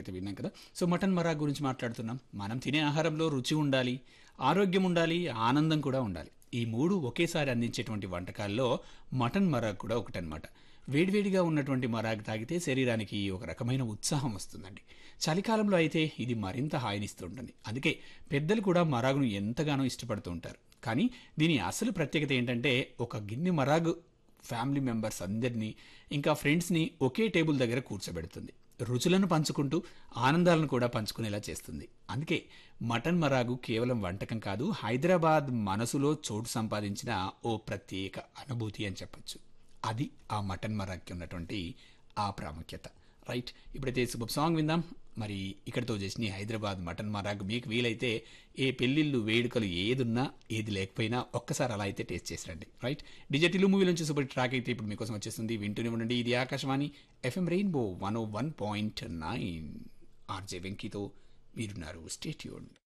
అయితే విన్నాం కదా సో మటన్ మరాగ్ గురించి మాట్లాడుతున్నాం మనం తినే ఆహారంలో రుచి ఉండాలి ఆరోగ్యం ఉండాలి ఆనందం కూడా ఉండాలి ఈ మూడు ఒకేసారి అందించేటువంటి వంటకాల్లో మటన్ మరాగ్ కూడా ఒకటనమాట వేడివేడిగా ఉన్నటువంటి మరాగ్ తాగితే శరీరానికి ఒక రకమైన ఉత్సాహం వస్తుందండి చలికాలంలో అయితే ఇది మరింత హాయినిస్తుంటుంది అందుకే పెద్దలు కూడా మరాగును ఎంతగానో ఇష్టపడుతూ ఉంటారు కానీ దీని అసలు ప్రత్యేకత ఏంటంటే ఒక గిన్నె మరాగు ఫ్యామిలీ మెంబర్స్ అందరినీ ఇంకా ఫ్రెండ్స్ని ఒకే టేబుల్ దగ్గర కూర్చోబెడుతుంది రుచులను పంచుకుంటూ ఆనందాలను కూడా పంచుకునేలా చేస్తుంది అందుకే మటన్ మరాగు కేవలం వంటకం కాదు హైదరాబాద్ మనసులో చోటు సంపాదించిన ఓ ప్రత్యేక అనుభూతి అని చెప్పొచ్చు అది ఆ మటన్ మరాగ్కి ఉన్నటువంటి ఆ ప్రాముఖ్యత రైట్ ఇప్పుడైతే సూపర్ సాంగ్ విందాం మరి ఇక్కడితో చేసిన ఈ హైదరాబాద్ మటన్ మరాగ్ మీకు వీలైతే ఏ పెళ్ళిళ్ళు వేడుకలు ఏదున్నా ఏది లేకపోయినా ఒక్కసారి అలా అయితే టేస్ట్ చేసి రండి రైట్ డిజిటల్ మూవీ నుంచి సూపర్ ట్రాక్ అయితే ఇప్పుడు మీకోసం వచ్చేస్తుంది వింటూనే ఉండండి ఇది Akashvani FM rainbow one O one point nine RJ వెంకీతో మీరున్నారు స్టేట్యూన్